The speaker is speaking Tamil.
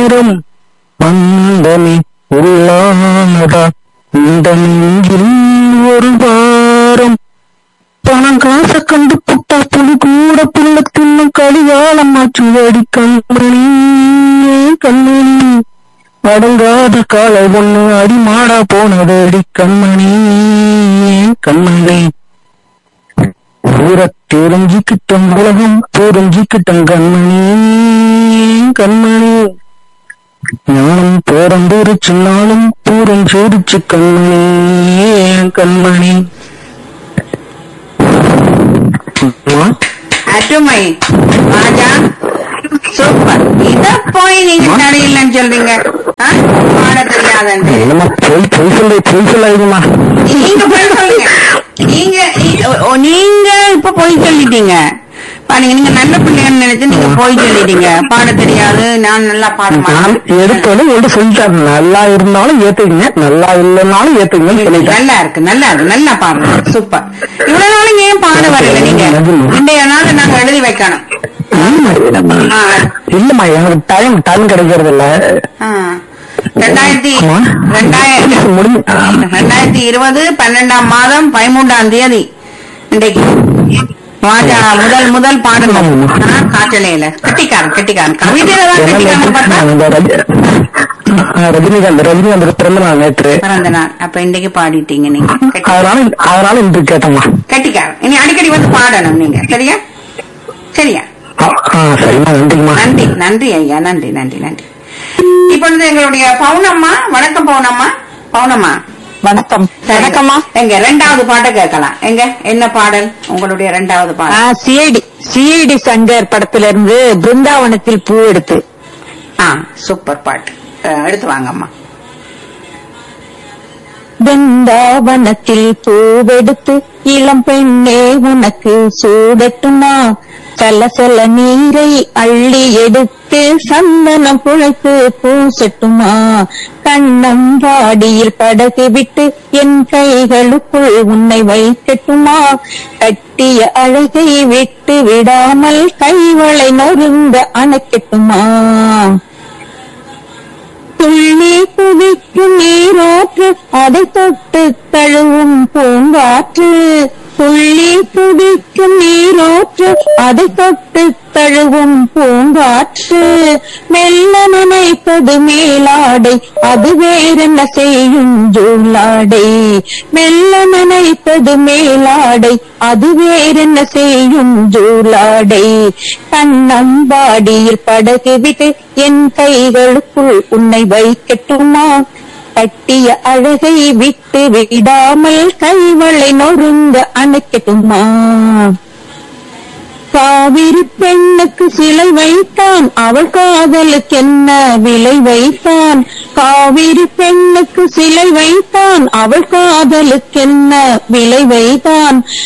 நேரம் மந்தமே உள்ளானதா இந்த நெஞ்சில் ஒரு வாரம் பணம் காசை கண்டு புட்டா புலி கூட புள்ள தின்னு கலிகாலம் மாற்றி வேடி கண்மணி கண்மணி அடங்காத காலை ஒண்ணு அடிமாடா போனதடி கண்மணி கண்மணி ஊரை தெரிஞ்சுக்கிட்டம் உலகம் தெரிஞ்சுக்கிட்டம் கண்மணி கண்மணி ஞானம் பிறந்திருச்சுனாலும் பூரஞ்சேரிச்சு கண்மணி கண்மணி அம்மா, அருமை ராஜா சூப்பர் இத போய் நீங்க தடையில்லைன்னு சொல்றீங்க ஆ? பாட தெரியாதன்ட்டு என்னம்மா பொய் பொய் சொல்ல பொய் சொல்லாதீங்கம்மா நீங்க போய் சொல்லுங்க நீங்க நீ- ஓ, நீங்க இப்ப போய் சொல்லிட்டீங்க பாருங்க நீங்க நல்ல பிள்ளைன்னு நினைச்சு நீங்க போய் சொல்லிட்டீங்க பாட தெரியாது நான் நல்லா பாட நான் மாட்டேன் எடுத்தோடனே உங்கள்ட்ட சொல்லிட்டேன் நல்லா இருந்தாலும் ஏத்துக்கீங்க நல்லா இல்லைனாலும் ஏத்துக்கீங்கன்னு சொல்லிட்டேன் நல்லா இருக்கு நல்லா இருக்கு நல்லா பாடுங்க சூப்பர் இவ்வளவு நாளும் ஏன் பாட வரல நீங்க இன்றைய நாள் நாங்க எழுதி வைக்கணும் இல்லம்மா, இல்லம்மா. ஆ. இல்லம்மா எனக்கு டைம் டைம் கிடைக்கிறது இல்ல ஆ. ரெண்டாயிரத்தி ஆமா. ரெண்டாயிரத்தி முடிஞ்சு ஆ. ரெண்டாயிரத்தி இருபது பன்னெண்டாம் மாதம் பதிமூன்றாம் தேதி இன்றைக்கு ராஜா முதல் முதல் பாடணும் ஆமா. ஆ, காற்றலையில கெட்டிக்காரன் கெட்டிக்காரன் கவிதையில தான் என்ன கெட்டிக்காரன் நேற்று பார்த்தா நான் இந்த ரஜி- ஆ, ரஜினிகாந்த் ரஜினிகாந்த் பிறந்த நாள் நேற்று பிறந்த நாள் அப்ப இன்றைக்கு பாடிட்டீங்க நீங்க கெட்டி- அதனால அதனால இன்று கேட்டோம்மா கெட்டிக்காரன் இனி அடிக்கடி வந்து பாடணும் நீங்க சரியா சரியா ஆ, ஆ, சரிம்மா நன்றிம்மா நன்றி நன்றி ஐயா நன்றி நன்றி நன்றி இப்பொழுது எங்களுடைய பவுனம்மா வணக்கம் பவுனம்மா பவுனம்மா வணக்கம் வணக்கம்மா எங்க ரெண்டாவது பாட்டை கேட்கலாம் எங்க என்ன பாடல் உங்களுடைய ரெண்டாவது பாடல் சிஐடி சிஐடி சங்கர் படத்துல இருந்து பிருந்தாவனத்தில் பூ எடுத்து ஆ சூப்பர் பாட்டு அஹ், எடுத்து வாங்கம்மா பிருந்தாவனத்தில் பூவெடுத்து இளம் பெண்ணே உனக்கு சூடட்டுமா சல சல நீரை அள்ளி எடுத்து சந்தனம் புழைத்து பூசட்டுமா கண்ணம்பாடியில் படகு விட்டு என் கைகளுக்குள் உன்னை வைக்கட்டுமா கட்டிய அழகை விட்டு விடாமல் கைவளை நொறுங்க அணைக்கட்டுமா துள்ளி குதிக்கும் நீரோற்று அதை தொட்டு தழுவும் பூங்காற்று துள்ளி குதிக்கும் நீரோற்று அதை தொட்டு தழுவும் பூங்காற்று மெல்ல நினைப்பது மேலாடை அது வேறென்ன செய்யும் ஜூலாடை மெல்ல நினைப்பது மேலாடை அது வேறென்ன செய்யும் ஜூலாடை கண்ணம்பாடியில் படகு விட்டு என் கைகளுக்குள் உன்னை வைக்கட்டுமா கட்டிய அழகை விட்டு விடாமல் கைவளை நொறுங்க அணைக்கட்டுமா காவிரி பெண்ணுக்கு சிலை வைத்தான் அவள் காதலுக்கு என்ன விலை வைத்தான் காவிரி பெண்ணுக்கு சிலை வைத்தான் அவள் காதலுக்கு என்ன விலை வைத்தான்